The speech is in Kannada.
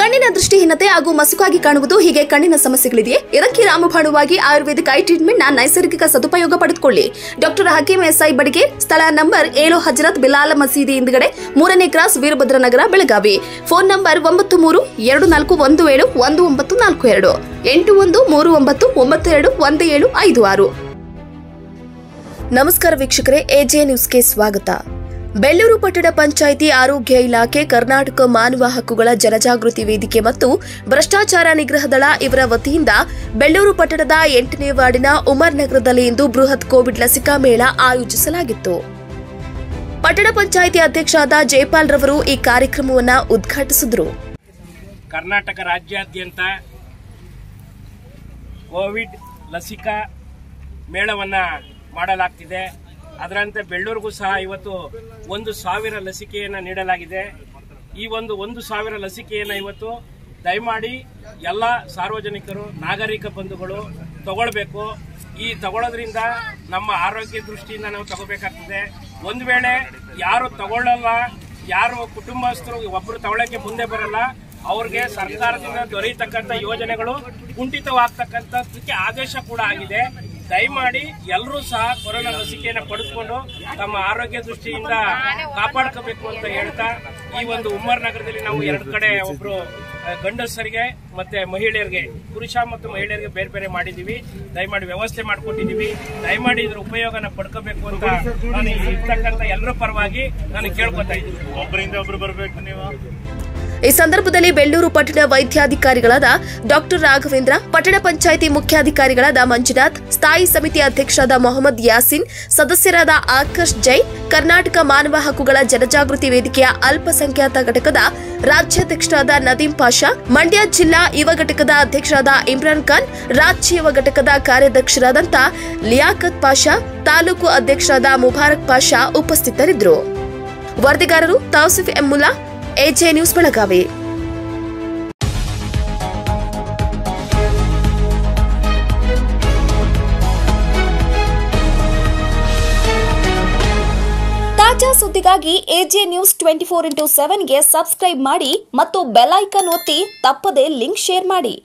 ಕಣ್ಣಿನ ದೃಷ್ಟಿಹೀನತೆ ಹಾಗೂ ಮಸುಕಾಗಿ ಕಾಣುವುದು ಹೀಗೆ ಕಣ್ಣಿನ ಸಮಸ್ಯೆಗಳಿದೆಯೇ ಇದಕ್ಕೆ ರಾಮಬಾಣುವಾಗಿ ಆಯುರ್ವೇದಿಕ್ ಐ ಟ್ರೀಟ್ಮೆಂಟ್ ನ ನೈಸರ್ಗಿಕ ಸದುಪಯೋಗ ಪಡೆದುಕೊಳ್ಳಿ ಡಾಕ್ಟರ್ ಹಕೀಂ ಎಸ್ಐ ಬಡಿಗೆ ಸ್ಥಳ ನಂಬರ್ ಏಳು ಹಜರತ್ ಬಿಲಾಲ್ ಮಸೀದಿ ಹಿಂದ್ಗಡೆ ಮೂರನೇ cross Veerabhadra Nagar Belagavi phone number ಒಂಬತ್ತು ಮೂರು ಎರಡು ನಾಲ್ಕು ಒಂದು ಏಳು ಒಂದು ಒಂಬತ್ತು ನಾಲ್ಕು ಎರಡು ಎಂಟು ಒಂದು ಮೂರು ಒಂಬತ್ತು ಒಂಬತ್ತು ಎರಡು ಒಂದು ಏಳು ಐದು ಆರು ನಮಸ್ಕಾರ ವೀಕ್ಷಕರೇ ಎಜೆ ನ್ಯೂಸ್ಗೆ ಸ್ವಾಗತ ಬೆಳ್ಳೂರು ಪಟ್ಟಣ ಪಂಚಾಯಿತಿ ಆರೋಗ್ಯ ಇಲಾಖೆ ಕರ್ನಾಟಕ ಮಾನವ ಹಕ್ಕುಗಳ ಜನಜಾಗೃತಿ ವೇದಿಕೆ ಮತ್ತು ಭ್ರಷ್ಟಾಚಾರ ನಿಗ್ರಹ ದಳ ಇವರ ವತಿಯಿಂದ ಬೆಳ್ಳೂರು ಪಟ್ಟಣದ ಎಂಟನೇ ವಾರ್ಡಿನ ಉಮರ್ ನಗರದಲ್ಲಿ ಇಂದು ಬೃಹತ್ ಕೋವಿಡ್ ಲಸಿಕಾ ಮೇಳ ಆಯೋಜಿಸಲಾಗಿತ್ತು ಪಟ್ಟಣ ಪಂಚಾಯಿತಿ ಅಧ್ಯಕ್ಷರಾದ ಜಯಪಾಲ್ ರವರು ಈ ಕಾರ್ಯಕ್ರಮವನ್ನು ಉದ್ಘಾಟಿಸಿದರು ಕರ್ನಾಟಕ ರಾಜ್ಯಾದ್ಯಂತ ಕೋವಿಡ್ ಲಸಿಕಾ ಮೇಳವನ್ನು ಮಾಡಲಾಗ್ತಿದೆ ಅದರಂತೆ ಬೆಳ್ಳೂರಿಗೂ ಸಹ ಇವತ್ತು ಒಂದು ಸಾವಿರ ಲಸಿಕೆಯನ್ನು ನೀಡಲಾಗಿದೆ ಈ ಒಂದು ಒಂದು ಸಾವಿರ ಲಸಿಕೆಯನ್ನು ಇವತ್ತು ದಯಮಾಡಿ ಎಲ್ಲ ಸಾರ್ವಜನಿಕರು ನಾಗರಿಕ ಬಂಧುಗಳು ತಗೊಳ್ಬೇಕು ಈ ತಗೊಳ್ಳೋದ್ರಿಂದ ನಮ್ಮ ಆರೋಗ್ಯ ದೃಷ್ಟಿಯಿಂದ ನಾವು ತಗೋಬೇಕಾಗ್ತದೆ ಒಂದು ವೇಳೆ ಯಾರು ತಗೊಳ್ಳಲ್ಲ ಯಾರು ಕುಟುಂಬಸ್ಥರು ಒಬ್ಬರು ತಗೊಳ್ಳೋಕೆ ಮುಂದೆ ಬರಲ್ಲ ಅವ್ರಿಗೆ ಸರ್ಕಾರದಿಂದ ದೊರೆಯತಕ್ಕಂಥ ಯೋಜನೆಗಳು ಕುಂಠಿತವಾಗ್ತಕ್ಕಂಥದ್ದಕ್ಕೆ ಆದೇಶ ಕೂಡ ಆಗಿದೆ ದಯಮಾಡಿ ಎಲ್ಲರೂ ಸಹ ಕೊರೋನಾ ಲಸಿಕೆಯನ್ನು ಪಡೆದುಕೊಂಡು ತಮ್ಮ ಆರೋಗ್ಯ ದೃಷ್ಟಿಯಿಂದ ಕಾಪಾಡ್ಕೋಬೇಕು ಅಂತ ಹೇಳ್ತಾ ಈ ಒಂದು ಉಮ್ಮರ್ ನಗರದಲ್ಲಿ ನಾವು ಎರಡು ಕಡೆ ಒಬ್ರು ಆ, ಗಂಡಸರಿಗೆ ಮತ್ತೆ ಮಹಿಳೆಯರಿಗೆ ಪುರುಷ ಮತ್ತು ಮಹಿಳೆಯರಿಗೆ ಬೇರೆ ಬೇರೆ ಮಾಡಿದೀವಿ ದಯಮಾಡಿ ವ್ಯವಸ್ಥೆ ಮಾಡ್ಕೊಟ್ಟಿದೀವಿ ದಯಮಾಡಿ ಇದ್ರ ಉಪಯೋಗನ ಪಡ್ಕೋಬೇಕು ಅಂತ ನಾನು ಇರ್ತಕ್ಕಂಥ ಎಲ್ಲರ ಪರವಾಗಿ ನಾನು ಕೇಳ್ಕೊತಾ ಇದ್ದೀನಿ ಒಬ್ಬರಿಂದ ಒಬ್ರು ಬರ್ಬೇಕು ನೀವು ಈ ಸಂದರ್ಭದಲ್ಲಿ ಬೆಳ್ಳೂರು ಪಟ್ಟಣ ವೈದ್ಯಾಧಿಕಾರಿಗಳಾದ ಡಾಕ್ಟರ್ ರಾಘವೇಂದ್ರ ಪಟ್ಟಣ ಪಂಚಾಯಿತಿ ಮುಖ್ಯಾಧಿಕಾರಿಗಳಾದ ಮಂಜುನಾಥ್ ಸ್ಥಾಯಿ ಸಮಿತಿ ಅಧ್ಯಕ್ಷರಾದ ಮೊಹಮ್ಮದ್ ಯಾಸಿನ್ ಸದಸ್ಯರಾದ ಆಕರ್ಷ್ ಜೈ ಕರ್ನಾಟಕ ಮಾನವ ಹಕ್ಕುಗಳ ಜನಜಾಗೃತಿ ವೇದಿಕೆಯ ಅಲ್ಪಸಂಖ್ಯಾತ ಘಟಕದ ರಾಜ್ಯಾಧ್ಯಕ್ಷರಾದ ನದೀಂ ಪಾಷಾ ಮಂಡ್ಯ ಜಿಲ್ಲಾ ಯುವ ಘಟಕದ ಅಧ್ಯಕ್ಷರಾದ ಇಮ್ರಾನ್ ಖಾನ್ ರಾಜ್ಯ ಯುವ ಘಟಕದ ಕಾರ್ಯಾಧ್ಯಕ್ಷರಾದಂಥ ಲಿಯಾಕತ್ ಪಾಷಾ ತಾಲೂಕು ಅಧ್ಯಕ್ಷರಾದ ಮುಬಾರಕ್ ಪಾಷಾ ಉಪಸ್ಥಿತರಿದ್ದರು ವರದಿಗಾರರು ತೌಸಿಫ್ ಎಮ್ಮುಲ್ಲಾ ಎಜೆ ನ್ಯೂಸ್ ಬೆಳಗಾವಿ ತಾಜಾ ಸುದ್ದಿಗಾಗಿ AJ news twenty four into ಸೆವೆನ್ಗೆ ಸಬ್ಸ್ಕ್ರೈಬ್ ಮಾಡಿ ಮತ್ತು ಬೆಲ್ ಐಕಾನ್ ಒತ್ತಿ ತಪ್ಪದೇ ಲಿಂಕ್ ಶೇರ್ ಮಾಡಿ